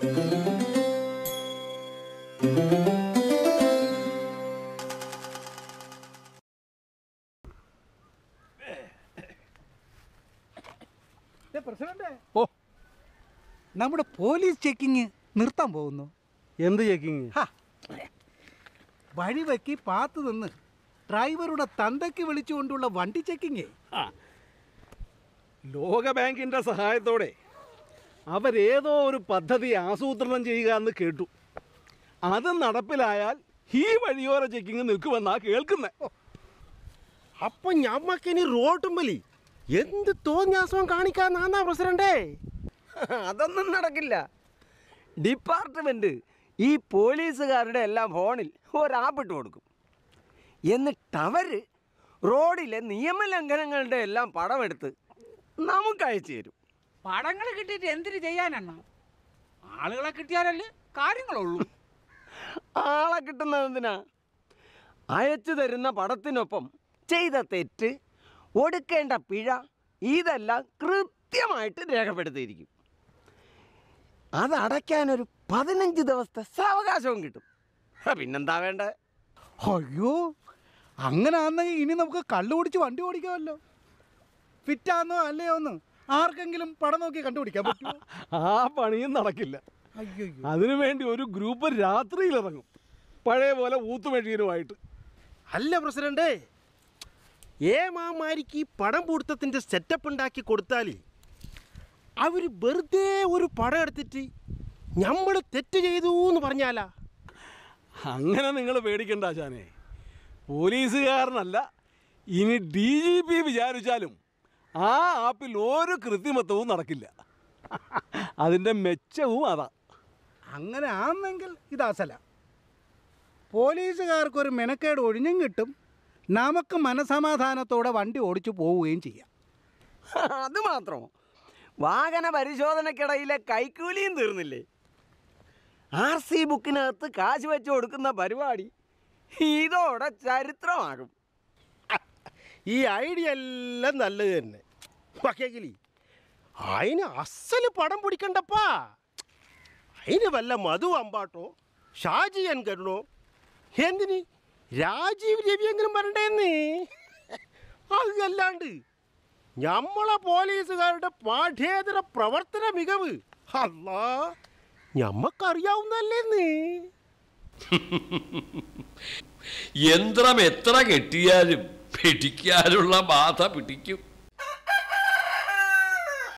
President ഓ നമ്മുടെ police checking നിർത്താൻ പോകുന്നു എന്ത് ചെക്കിങ് ഹാ. വഴിവെക്കി പാത്തു നിന്ന് ഡ്രൈവറുടെ തന്തയ്ക്ക് വിളിച്ചുകൊണ്ടുള്ള വണ്ടി ചെക്കിങ്ങേ ലോക ബാങ്കിന്റെ സഹായത്തോടെ അവരേതോ ഒരു പദ്ധതി ആസൂത്രണം ചെയ്യുക എന്ന് കേട്ടു അത് നടപ്പിലായാൽ ഈ വഴിയോര ചെക്കിങ് നിൽക്കുമെന്നാ കേൾക്കുന്നത് അപ്പൊ ഞമ്മക്കിനി റോട്ടുമ്പലി എന്ത് തോന്നിയാസവും കാണിക്കാന്നാ പ്രസിഡന്റേ അതൊന്നും നടക്കില്ല ഡിപ്പാർട്ട്മെന്റ് ഈ പോലീസുകാരുടെ എല്ലാം ഫോണിൽ ഒരു ആപ്പ് ഇട്ട് കൊടുക്കും എന്നിട്ട് അവര് റോഡിലെ നിയമലംഘനങ്ങളുടെ എല്ലാം പടമെടുത്ത് നമുക്ക് അയച്ചു തരും പടങ്ങൾ കിട്ടിയിട്ട് എന്തിനു ചെയ്യാനാണ് ആളുകളെ കിട്ടിയാലല്ലേ കാര്യങ്ങളുള്ളൂ ആളെ കിട്ടുന്നതെന്തിനാ അയച്ചു തരുന്ന പടത്തിനൊപ്പം ചെയ്ത തെറ്റ് ഒടുക്കേണ്ട പിഴ ഇതെല്ലാം കൃത്യമായിട്ട് രേഖപ്പെടുത്തിയിരിക്കും അതടയ്ക്കാനൊരു പതിനഞ്ച് ദിവസത്തെ സാവകാശവും കിട്ടും ഹ, പിന്നെന്താ വേണ്ടേ അയ്യോ അങ്ങനെ ആണെങ്കിൽ ഇനി നമുക്ക് കള്ളു കുടിച്ച് വണ്ടി ഓടിക്കാമല്ലോ ഫിറ്റാന്നോ അല്ലയോ എന്ന് ആർക്കെങ്കിലും പടം നോക്കി കണ്ടുപിടിക്കാൻ പറ്റുമോ ആ പണിയും നടക്കില്ല അയ്യോ അതിനുവേണ്ടി ഒരു ഗ്രൂപ്പ് രാത്രിയിൽ ഇറങ്ങും പഴയ പോലെ ഊത്തുമെഷീനുമായിട്ട് അല്ല പ്രസിഡന്റേ ഏമാമാരിക്ക് ഈ പടം പൂർത്തത്തിന്റെ സെറ്റപ്പ് ഉണ്ടാക്കി കൊടുത്താല് അവര് വെറുതെ ഒരു പടം എടുത്തിട്ട് നമ്മൾ തെറ്റ് ചെയ്തു എന്ന് പറഞ്ഞാലാ അങ്ങനെ നിങ്ങൾ പേടിക്കണ്ട ആശാനെ പോലീസുകാരനല്ല ഇനി ഡി ജി പി വിചാരിച്ചാലും ആ ആപ്പിൽ ഒരു കൃത്രിമത്വവും നടക്കില്ല അതിൻ്റെ മെച്ചവും അതാ അങ്ങനെ ആണെങ്കിൽ ഇതാസല പോലീസുകാർക്കൊരു മെനക്കേട് ഒഴിഞ്ഞും കിട്ടും നമുക്ക് മനസമാധാനത്തോടെ വണ്ടി ഓടിച്ചു പോവുകയും ചെയ്യാം അത് മാത്രമോ വാഹന പരിശോധനക്കിടയിലെ കൈക്കൂലിയും തീർന്നില്ലേ ആർ സി ബുക്കിനകത്ത് കാശ് വെച്ച് കൊടുക്കുന്ന പരിപാടി ഇതോടെ ചരിത്രമാകും ഈ ഐഡിയ എല്ലാം നല്ലത് തന്നെ പക്ഷേങ്കിലി അതിന് അസല് പടം പിടിക്കണ്ടപ്പാ അതിന് വല്ല മധു അമ്പാട്ടോ ഷാജിയൻ കരുണോ എന്തിന് രാജീവ് രവിയെങ്കിലും വരണ്ടേന്ന് അതല്ലാണ്ട് ഞമ്മളെ പോലീസുകാരുടെ പാഠ്യേതര പ്രവർത്തന മികവ് അല്ലാ ഞമ്മക്കറിയാവുന്നല്ലേന്ന് യന്ത്രം എത്ര കെട്ടിയാലും പിടിക്കാനുള്ള ബാധ പിടിക്കും